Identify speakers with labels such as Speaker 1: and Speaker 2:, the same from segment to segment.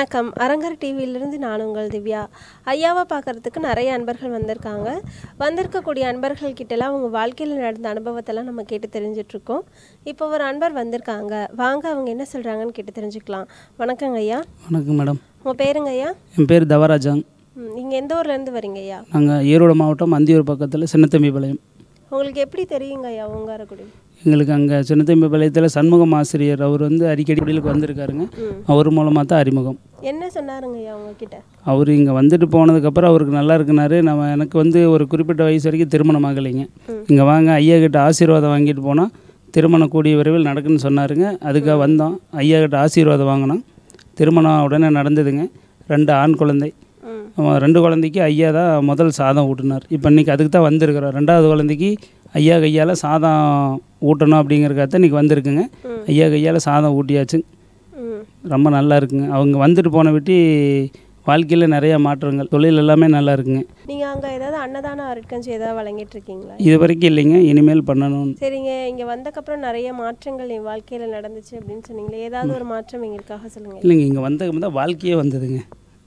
Speaker 1: வணக்கம் அரங்கர் டிவியிலிருந்து நான் உங்கள் திவ்யா ஐயாவை பார்க்கறதுக்கு நிறைய அன்பர்கள் வந்திருக்காங்க வந்திருக்கக்கூடிய அன்பர்கள் கிட்டலாம் அவங்க வாழ்க்கையில் நடந்த அனுபவத்தெல்லாம் நம்ம கேட்டு தெரிஞ்சுட்டு இருக்கோம் இப்போ ஒரு அன்பர் வந்திருக்காங்க வாங்க அவங்க என்ன சொல்கிறாங்கன்னு கேட்டு தெரிஞ்சுக்கலாம் வணக்கங்க ஐயா
Speaker 2: வணக்கம் மேடம்
Speaker 1: உங்கள் பேருங்க ஐயா
Speaker 2: என் பேர் தவராஜாங்
Speaker 1: நீங்கள் எந்த ஊர்லேருந்து வரீங்க ஐயா
Speaker 2: நாங்கள் ஈரோடு மாவட்டம் அந்தியூர் பக்கத்தில் சின்னத்தம்பிபாளையம்
Speaker 1: உங்களுக்கு எப்படி தெரியுங்க ஐயா ஓங்காரக்குடி
Speaker 2: எங்களுக்கு அங்கே சின்னத்தம்பிபாளையத்தில் சண்முகம் ஆசிரியர் அவர் வந்து அடிக்கடி குடிலுக்கு வந்திருக்காருங்க
Speaker 1: ம்
Speaker 2: அவர் மூலமாக தான் அறிமுகம்
Speaker 1: என்ன சொன்னாருங்க ஐயா உங்ககிட்ட
Speaker 2: அவர் இங்கே வந்துட்டு போனதுக்கப்புறம் அவருக்கு நல்லா இருக்குனாரு நம்ம எனக்கு வந்து ஒரு குறிப்பிட்ட வயசு வரைக்கும் திருமணம் ஆகலைங்க
Speaker 1: ம்.
Speaker 2: இங்கே வாங்க ஐயா கிட்ட ஆசீர்வாதம் வாங்கிட்டு போனால் திருமணம் கூடிய விரைவில் நடக்குன்னு சொன்னாருங்க அதுக்காக வந்தோம் ஐயா கிட்ட ஆசீர்வாதம் வாங்கினோம் திருமணம் உடனே நடந்ததுங்க ரெண்டு ஆண் குழந்தை
Speaker 1: ம்
Speaker 2: அவன் ரெண்டு குழந்தைக்கு ஐயா தான் முதல் சாதம் ஊட்டினார் இப்போ இன்றைக்கி அதுக்கு தான் வந்திருக்கிறோம் ரெண்டாவது குழந்தைக்கு ஐயா கையால் சாதம் ஊட்டணும் அப்படிங்கிறக்காக இன்றைக்கி வந்திருக்குங்க
Speaker 1: ம்.
Speaker 2: ஐயா கையால் சாதம் ஊட்டியாச்சு
Speaker 1: ம்
Speaker 2: ரொம்ப நல்லா இருக்குங்க அவங்க வந்துட்டு போன விட்டி வாழ்க்கையில் நிறையா மாற்றங்கள் தொழில் எல்லாமே நல்லா இருக்குங்க
Speaker 1: நீங்கள் அங்கே ஏதாவது அன்னதானம் அருட்கஞ்சி ஏதாவது வழங்கிட்டு இருக்கீங்களா
Speaker 2: இது வரைக்கும் இல்லைங்க இனிமேல் பண்ணணும்
Speaker 1: சரிங்க இங்கே வந்தக்கப்புறம் நிறைய மாற்றங்கள் என் வாழ்க்கையில் நடந்துச்சு அப்படின்னு சொன்னீங்களே ஏதாவது ஒரு மாற்றம் எங்களுக்காக சொல்லுங்கள்
Speaker 2: இல்லைங்க இங்கே வந்ததுக்கு தான் வாழ்க்கையே வந்ததுங்க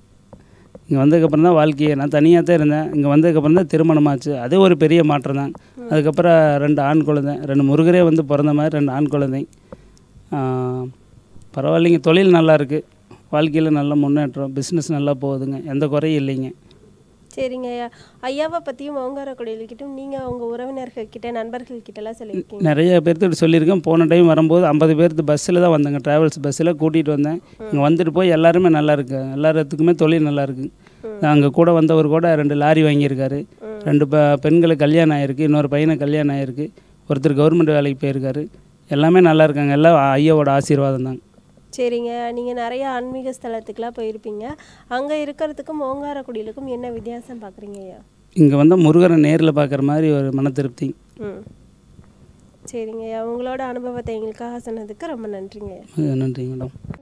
Speaker 2: இங்கே வந்ததுக்கப்புறம் தான் வாழ்க்கையே நான் தனியாக தான் இருந்தேன் இங்கே வந்ததுக்கப்புறம் தான் திருமணமாச்சு அதே ஒரு பெரிய மாற்றம் தான் அதுக்கப்புறம் ரெண்டு ஆண் குழந்தை ரெண்டு முருகரே வந்து பிறந்த மாதிரி ரெண்டு ஆண் குழந்தை ஆ, பரவாயில்லைங்க தொழில் நல்லா இருக்குது வாழ்க்கையில் நல்ல முன்னேற்றம் பிஸ்னஸ் நல்லா போகுதுங்க எந்த குறையும் இல்லைங்க
Speaker 1: சரிங்க ஐயா ஐயாவை பற்றியும் ஓங்காரக்குடியில்கிட்டும் நீங்கள் உங்கள் உறவினர்கள் கிட்ட நண்பர்கள் கிட்டலாம் சொல்லியிருக்கீங்க
Speaker 2: நிறைய பேர்த்துக்கிட்ட சொல்லியிருக்கேன் போன டைம் வரும்போது ஐம்பது பேர்த்து பஸ்ஸில் தான் வந்தாங்க ட்ராவல்ஸ் பஸ்ஸில் கூட்டிகிட்டு வந்தேன் இங்கே வந்துட்டு போய் எல்லாருமே நல்லா இருக்கு எல்லாத்துக்குமே தொழில் நல்லா இருக்கு அங்கே கூட வந்தவர் கூட ரெண்டு லாரி வாங்கியிருக்காரு
Speaker 1: ம்.
Speaker 2: ரெண்டு ப பெண்களுக்கு கல்யாணம் ஆயிருக்கு இன்னொரு பையனுக்கு கல்யாணம் ஆயிருக்கு ஒருத்தர் கவர்மெண்ட் வேலைக்கு போயிருக்காரு எல்லாமே நல்லா இருக்காங்க எல்லாம் ஐயாவோட ஆசீர்வாதம் தாங்க
Speaker 1: சரிங்க நீங்கள் நிறைய ஆன்மீக ஸ்தலத்துக்குலாம் போயிருப்பீங்க அங்கே இருக்கிறதுக்கும் ஓங்காரக்குடியிலுக்கும் என்ன வித்தியாசம் பார்க்குறீங்க ஐயா
Speaker 2: இங்கே வந்து முருகரை நேரில் பார்க்குற மாதிரி ஒரு மன திருப்தி
Speaker 1: ம் சரிங்க ஐயா உங்களோட அனுபவத்தை எங்களுக்காக சொன்னதுக்கு ரொம்ப நன்றிங்க ஐயா
Speaker 2: நன்றி மேடம்